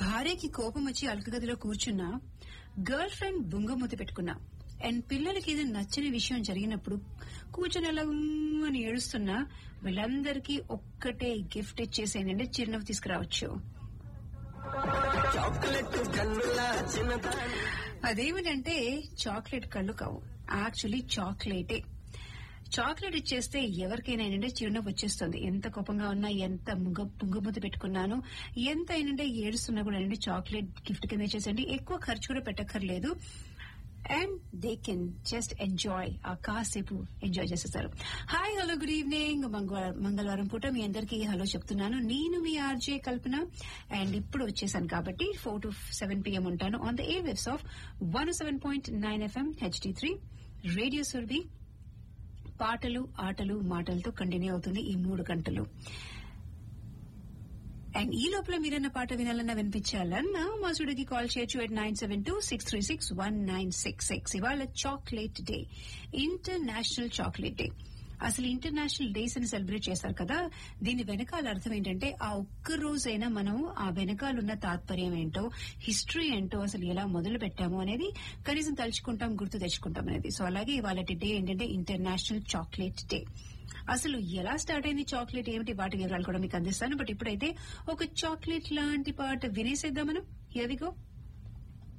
భార్యకి కోపం వచ్చి అల్కగదిలో కూర్చున్నా గర్ల్ ఫ్రెండ్ బుంగమూతి పెట్టుకున్నా అండ్ పిల్లలకి ఏదైనా నచ్చని విషయం జరిగినప్పుడు కూర్చొని అలా ఉమ్ అని ఏడుస్తున్నా వీళ్ళందరికీ ఒక్కటే గిఫ్ట్ ఇచ్చేసేయండి చిరునవ్వు తీసుకురావచ్చు చాక్లెట్ కన్నుల చిన్నదాని అదేమిటంటే చాక్లెట్ కళ్ళు కావు యాక్చువల్లీ చాక్లెటే చాక్లెట్ ఇచ్చేస్తే ఎవరికైనా ఏంటంటే చిరునవ్వు వచ్చేస్తుంది ఎంత కోపంగా ఉన్నా ఎంత ముగ్గ పుంగముద్దు పెట్టుకున్నాను ఎంత అయినంటే ఏడుస్తున్నా కూడా ఏంటంటే చాక్లెట్ గిఫ్ట్ కింద ఇచ్చేసండి ఎక్కువ ఖర్చు కూడా పెట్టక్కర్లేదు and they can just enjoy ఆ కాసేపు ఎంజాయ్ చేసేస్తారు హాయ్ హలో గుడ్ ఈవినింగ్ మంగళవారం పూట మీ అందరికీ హలో చెప్తున్నాను నేను మీ ఆర్జే కల్పన అండ్ ఇప్పుడు వచ్చేసాను కాబట్టి ఫోర్ టు సెవెన్ పిఎం ఉంటాను on the air waves of one seven point nine FM HD three radio Surabhi పాటలు ఆటలు మాటలతో కంటిన్యూ అవుతుంది ఈ మూడు గంటలు అండ్ ఈ లోపల మీరన్న పాట వినాలన్నా వినిపించాలన్నా మా సుడికి కాల్ చేయొచ్చు at nine seven two six three six one nine six six ఇవాళ chocolate day international chocolate day అసలు ఇంటర్నేషనల్ డేస్ అని సెలబ్రేట్ చేస్తారు కదా దీని వెనకాల అర్థం ఏంటంటే ఆ ఒక్క రోజైనా మనం ఆ వెనకాలన్న తాత్పర్యం ఏంటో హిస్టరీ ఏంటో అసలు ఎలా మొదలు పెట్టాము అనేది కనీసం తలుచుకుంటాం గుర్తు తెచ్చుకుంటాం అనేది సో అలాగే ఇవాళ డే ఏంటంటే ఇంటర్నేషనల్ చాక్లెట్ డే అసలు ఎలా స్టార్ట్ అయింది చాక్లెట్ ఏమిటి వాటి వివరాలు కూడా మీకు అందిస్తాను బట్ ఇప్పుడైతే ఒక చాక్లెట్ లాంటి పాట వినేసేద్దాం మనం హియర్ వి గో